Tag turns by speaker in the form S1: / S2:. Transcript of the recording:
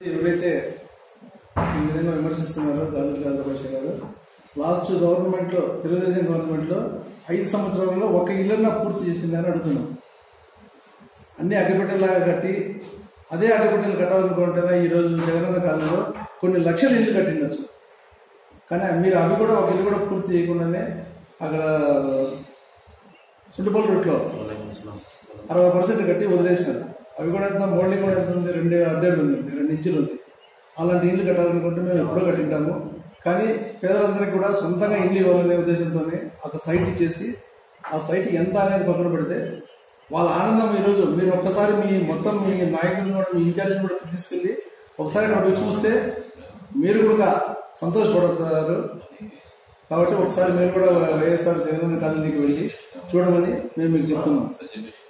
S1: ఎవరైతే ఈ విధంగా విమర్శిస్తున్నారో గాజుల చంద్రబాబు గారు లాస్ట్ గవర్నమెంట్ లో తెలుగుదేశం గవర్నమెంట్ లో ఐదు సంవత్సరాలలో ఒక ఇల్లున్నా పూర్తి చేసిందని అడుగుతున్నాం అన్ని అగ్గిపెట్టెలాగా కట్టి అదే అగ్గిపెట్టెలు కట్టాలనుకుంటేనే ఈ రోజు జగనన్న కాలంలో కొన్ని లక్షల ఇల్లు కట్టిండొచ్చు కానీ మీరు అవి కూడా ఒక ఇల్లు కూడా పూర్తి చేయకుండానే అక్కడ సుండుపల్లి రూట్లో అరవై పర్సెంట్ కట్టి వదిలేసినారు అవి కూడా ఎంత మోల్డింగ్ కూడా ఎంత ఉంది రెండు అడ్డేళ్ళు ఉంది రెండు ఇంచులు ఉంది అలాంటి ఇల్లు కట్టాలనుకుంటే మేము ఎప్పుడో కట్టింటాము కానీ పేదలందరికీ కూడా సొంతంగా ఇల్లు ఇవ్వాలనే ఉద్దేశంతోనే ఒక సైట్ ఇచ్చేసి ఆ సైట్ ఎంత అనేది పక్కన పెడితే వాళ్ళ ఆనందం ఈరోజు మీరు ఒక్కసారి మీ మొత్తం మీ నాయకులను కూడా మీ ఇన్ఛార్జిని కూడా తీసుకెళ్ళి ఒకసారి అక్కడ పోయి చూస్తే మీరు కూడా సంతోషపడతారు కాబట్టి ఒకసారి మీరు కూడా వైఎస్ఆర్ జగనన్న కాలనీకి వెళ్ళి చూడమని మేము మీకు చెప్తున్నాం